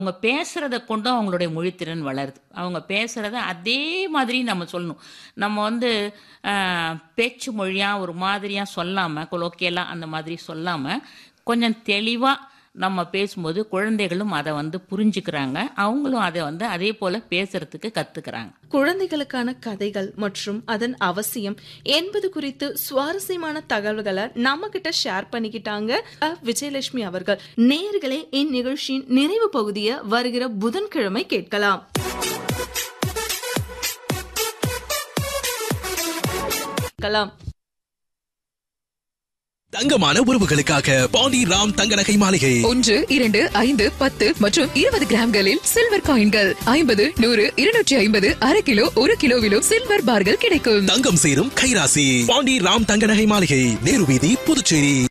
அவங்க பேசுகிறத கொண்டும் அவங்களுடைய மொழித்திறன் வளருது அவங்க பேசுகிறத அதே மாதிரி நம்ம சொல்லணும் நம்ம வந்து ஆஹ், பேச்சு மொழியாக ஒரு மாதிரியாக சொல்லாமல் கொலோக்கியலாக அந்த மாதிரி சொல்லாமல் கொஞ்சம் தெளிவாக நம்ம பேசும்போது குழந்தைகளும் அதை வந்து புரிஞ்சுக்கிறாங்க அவங்களும் அதை வந்து அதே போல் பேசுறதுக்கு கற்றுக்கிறாங்க குழந்தைகளுக்கான கதைகள் மற்றும் அதன் அவசியம் என்பது குறித்து சுவாரஸ்யமான தகவல்களை நம்ம கிட்ட ஷேர் பண்ணிக்கிட்டாங்க அ. விஜயலட்சுமி அவர்கள் நேயர்களே இந்நிகழ்ச்சியின் நிறைவு பகுதியை வருகிற புதன்கிழமை கேட்கலாம் கேட்கலாம் தங்கமான உறவுகளுக்காக பாண்டி ராம் தங்க நகை மாளிகை ஒன்று இரண்டு ஐந்து பத்து மற்றும் இருபது கிராம்களில் சில்வர் காயின்கள் ஐம்பது நூறு இருநூற்றி ஐம்பது அரை கிலோ ஒரு கிலோவிலும் சில்வர் பார்கள் கிடைக்கும் தங்கம் சேரும் கைராசி பாண்டி ராம் தங்க நகை மாளிகை நேரு வீதி புதுச்சேரி